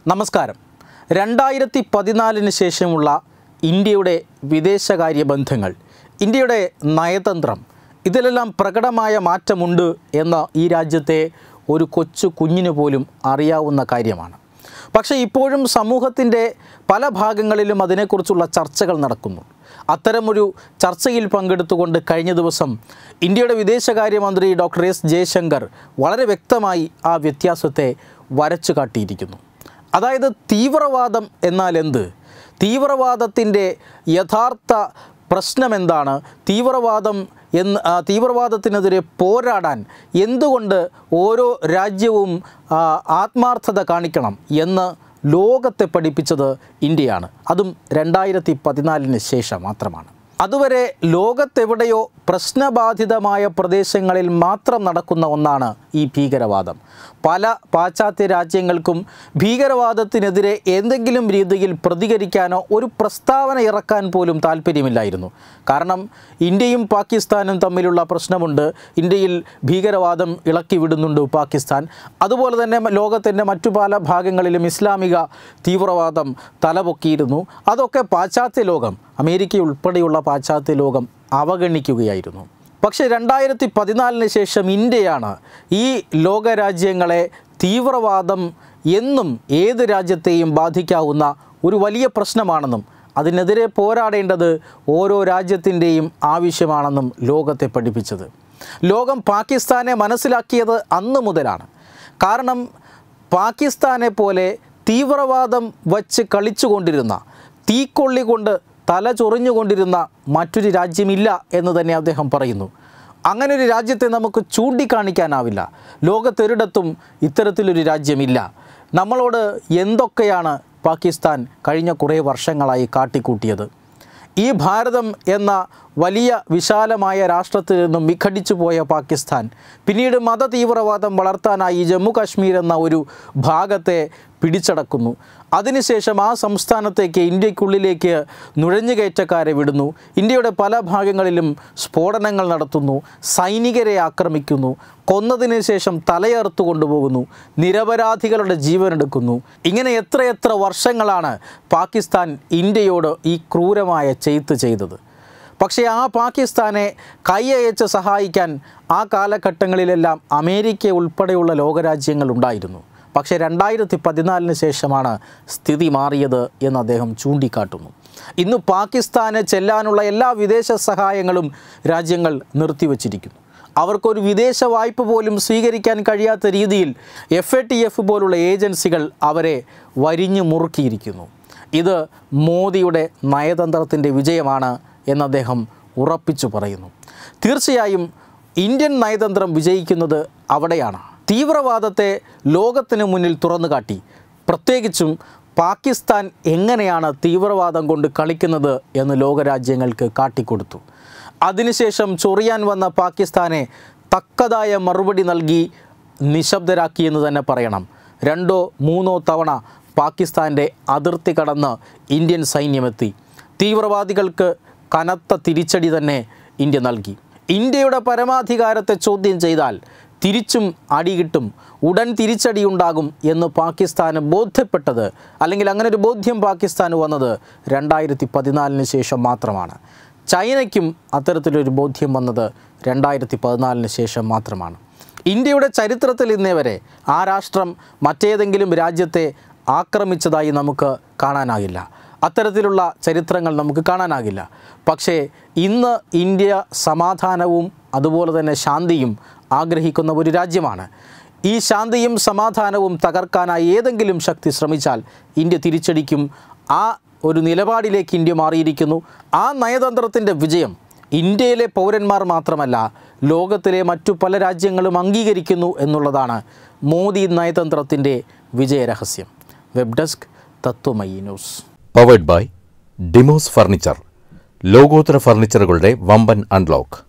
നമസ്കാരം രണ്ടായിരത്തി പതിനാലിന് ശേഷമുള്ള ഇന്ത്യയുടെ വിദേശകാര്യ ബന്ധങ്ങൾ ഇന്ത്യയുടെ നയതന്ത്രം ഇതിലെല്ലാം പ്രകടമായ മാറ്റമുണ്ട് എന്ന് ഈ രാജ്യത്തെ ഒരു കൊച്ചു കുഞ്ഞിന് പോലും അറിയാവുന്ന കാര്യമാണ് പക്ഷേ ഇപ്പോഴും സമൂഹത്തിൻ്റെ പല ഭാഗങ്ങളിലും അതിനെക്കുറിച്ചുള്ള ചർച്ചകൾ നടക്കുന്നു അത്തരമൊരു ചർച്ചയിൽ പങ്കെടുത്തുകൊണ്ട് കഴിഞ്ഞ ദിവസം ഇന്ത്യയുടെ വിദേശകാര്യമന്ത്രി ഡോക്ടർ എസ് ജയശങ്കർ വളരെ വ്യക്തമായി ആ വ്യത്യാസത്തെ വരച്ചു കാട്ടിയിരിക്കുന്നു അതായത് തീവ്രവാദം എന്നാൽ എന്ത് തീവ്രവാദത്തിൻ്റെ യഥാർത്ഥ പ്രശ്നം എന്താണ് തീവ്രവാദം എന്ന് ആ, തീവ്രവാദത്തിനെതിരെ പോരാടാൻ എന്തുകൊണ്ട് ഓരോ രാജ്യവും ആ, ആത്മാർത്ഥത കാണിക്കണം എന്ന് ലോകത്തെ പഠിപ്പിച്ചത് ഇന്ത്യയാണ് അതും രണ്ടായിരത്തി പതിനാലിന് ശേഷം മാത്രമാണ് അതുവരെ ലോകത്തെവിടെയോ പ്രശ്നബാധിതമായ പ്രദേശങ്ങളിൽ മാത്രം നടക്കുന്ന ഒന്നാണ് ഈ ഭീകരവാദം പല പാശ്ചാത്യ രാജ്യങ്ങൾക്കും ഭീകരവാദത്തിനെതിരെ എന്തെങ്കിലും രീതിയിൽ പ്രതികരിക്കാനോ ഒരു പ്രസ്താവന ഇറക്കാൻ പോലും താല്പര്യമില്ലായിരുന്നു കാരണം ഇന്ത്യയും പാകിസ്ഥാനും തമ്മിലുള്ള പ്രശ്നമുണ്ട് ഇന്ത്യയിൽ ഭീകരവാദം ഇളക്കി വിടുന്നുണ്ട് പാകിസ്ഥാൻ അതുപോലെ തന്നെ ലോകത്തിൻ്റെ മറ്റു പല ഭാഗങ്ങളിലും ഇസ്ലാമിക തീവ്രവാദം തലപൊക്കിയിരുന്നു അതൊക്കെ പാശ്ചാത്യ ലോകം അമേരിക്ക ഉൾപ്പെടെയുള്ള പാശ്ചാത്യ ലോകം അവഗണിക്കുകയായിരുന്നു പക്ഷേ രണ്ടായിരത്തി പതിനാലിന് ശേഷം ഇന്ത്യയാണ് ഈ ലോകരാജ്യങ്ങളെ തീവ്രവാദം എന്നും ഏത് രാജ്യത്തെയും ബാധിക്കാവുന്ന ഒരു വലിയ പ്രശ്നമാണെന്നും അതിനെതിരെ പോരാടേണ്ടത് ഓരോ രാജ്യത്തിൻ്റെയും ആവശ്യമാണെന്നും ലോകത്തെ പഠിപ്പിച്ചത് ലോകം പാകിസ്ഥാനെ മനസ്സിലാക്കിയത് അന്ന് മുതലാണ് കാരണം പാകിസ്ഥാനെ പോലെ തീവ്രവാദം വച്ച് കളിച്ചുകൊണ്ടിരുന്ന തീക്കൊള്ളി കൊണ്ട് തല ചൊറിഞ്ഞുകൊണ്ടിരുന്ന മറ്റൊരു രാജ്യമില്ല എന്ന് തന്നെ അദ്ദേഹം പറയുന്നു അങ്ങനെ ഒരു രാജ്യത്തെ നമുക്ക് ചൂണ്ടിക്കാണിക്കാനാവില്ല ലോകത്തൊരിടത്തും ഇത്തരത്തിലൊരു രാജ്യമില്ല നമ്മളോട് എന്തൊക്കെയാണ് പാകിസ്ഥാൻ കഴിഞ്ഞ കുറേ വർഷങ്ങളായി കാട്ടിക്കൂട്ടിയത് ഈ ഭാരതം എന്ന വലിയ വിശാലമായ രാഷ്ട്രത്തിൽ നിന്നും വിഘടിച്ചു പോയ പാകിസ്ഥാൻ പിന്നീട് മത തീവ്രവാദം വളർത്താനായി ജമ്മു കാശ്മീർ എന്ന ഒരു ഭാഗത്തെ പിടിച്ചടക്കുന്നു അതിനുശേഷം ആ സംസ്ഥാനത്തേക്ക് ഇന്ത്യക്കുള്ളിലേക്ക് നുഴഞ്ഞുകയറ്റക്കാരെ വിടുന്നു ഇന്ത്യയുടെ പല ഭാഗങ്ങളിലും സ്ഫോടനങ്ങൾ നടത്തുന്നു സൈനികരെ ആക്രമിക്കുന്നു കൊന്നതിന് ശേഷം തലയറുത്തു കൊണ്ടുപോകുന്നു നിരപരാധികളുടെ ജീവനെടുക്കുന്നു ഇങ്ങനെ എത്രയെത്ര വർഷങ്ങളാണ് പാകിസ്ഥാൻ ഇന്ത്യയോട് ഈ ക്രൂരമായ ചെയ്ത്ത് ചെയ്തത് പക്ഷേ ആ പാകിസ്ഥാനെ കൈയയച്ച് സഹായിക്കാൻ ആ കാലഘട്ടങ്ങളിലെല്ലാം അമേരിക്ക ഉൾപ്പെടെയുള്ള ലോകരാജ്യങ്ങൾ ഉണ്ടായിരുന്നു പക്ഷേ രണ്ടായിരത്തി പതിനാലിന് ശേഷമാണ് സ്ഥിതി മാറിയത് എന്ന് അദ്ദേഹം ചൂണ്ടിക്കാട്ടുന്നു ഇന്ന് പാകിസ്ഥാന് ചെല്ലാനുള്ള എല്ലാ വിദേശ സഹായങ്ങളും രാജ്യങ്ങൾ നിർത്തിവച്ചിരിക്കുന്നു അവർക്കൊരു വിദേശ വായ്പ പോലും സ്വീകരിക്കാൻ കഴിയാത്ത രീതിയിൽ എഫ് എ ടി എഫ് പോലുള്ള ഏജൻസികൾ അവരെ വരിഞ്ഞു മുറുക്കിയിരിക്കുന്നു ഇത് മോദിയുടെ നയതന്ത്രത്തിൻ്റെ വിജയമാണ് എന്ന് അദ്ദേഹം ഉറപ്പിച്ചു പറയുന്നു തീർച്ചയായും ഇന്ത്യൻ നയതന്ത്രം വിജയിക്കുന്നത് അവിടെയാണ് തീവ്രവാദത്തെ ലോകത്തിന് മുന്നിൽ തുറന്നു കാട്ടി പ്രത്യേകിച്ചും പാകിസ്ഥാൻ എങ്ങനെയാണ് തീവ്രവാദം കൊണ്ട് കളിക്കുന്നത് എന്ന് ലോകരാജ്യങ്ങൾക്ക് കാട്ടിക്കൊടുത്തു അതിനുശേഷം ചൊറിയാൻ വന്ന പാകിസ്ഥാനെ തക്കതായ മറുപടി നൽകി നിശബ്ദരാക്കി എന്ന് തന്നെ പറയണം രണ്ടോ മൂന്നോ തവണ പാകിസ്ഥാൻ്റെ അതിർത്തി കടന്ന് ഇന്ത്യൻ സൈന്യമെത്തി തീവ്രവാദികൾക്ക് കനത്ത തിരിച്ചടി തന്നെ ഇന്ത്യ നൽകി ഇന്ത്യയുടെ പരമാധികാരത്തെ ചോദ്യം ചെയ്താൽ തിരിച്ചും അടി കിട്ടും ഉടൻ തിരിച്ചടിയുണ്ടാകും എന്ന് പാകിസ്ഥാന് ബോധ്യപ്പെട്ടത് അല്ലെങ്കിൽ അങ്ങനെ ഒരു ബോധ്യം പാകിസ്ഥാന് വന്നത് രണ്ടായിരത്തി പതിനാലിന് ശേഷം മാത്രമാണ് ചൈനയ്ക്കും അത്തരത്തിലൊരു ബോധ്യം വന്നത് രണ്ടായിരത്തി പതിനാലിന് ശേഷം മാത്രമാണ് ഇന്ത്യയുടെ ചരിത്രത്തിൽ ഇന്നേ വരെ ആ രാഷ്ട്രം മറ്റേതെങ്കിലും രാജ്യത്തെ ആക്രമിച്ചതായി നമുക്ക് കാണാനാകില്ല അത്തരത്തിലുള്ള ചരിത്രങ്ങൾ നമുക്ക് കാണാനാകില്ല പക്ഷേ ഇന്ന് ഇന്ത്യ സമാധാനവും അതുപോലെ തന്നെ ശാന്തിയും ആഗ്രഹിക്കുന്ന ഒരു രാജ്യമാണ് ഈ ശാന്തിയും സമാധാനവും തകർക്കാനായി ഏതെങ്കിലും ശക്തി ശ്രമിച്ചാൽ ഇന്ത്യ തിരിച്ചടിക്കും ആ ഒരു നിലപാടിലേക്ക് ഇന്ത്യ മാറിയിരിക്കുന്നു ആ നയതന്ത്രത്തിൻ്റെ വിജയം ഇന്ത്യയിലെ പൗരന്മാർ മാത്രമല്ല ലോകത്തിലെ മറ്റു പല രാജ്യങ്ങളും അംഗീകരിക്കുന്നു എന്നുള്ളതാണ് മോദി നയതന്ത്രത്തിൻ്റെ വിജയരഹസ്യം web desk Tatwamayi news powered by Demos furniture ലോകോത്തര ഫർണിച്ചറുകളുടെ വമ്പൻ അൺലോക്ക്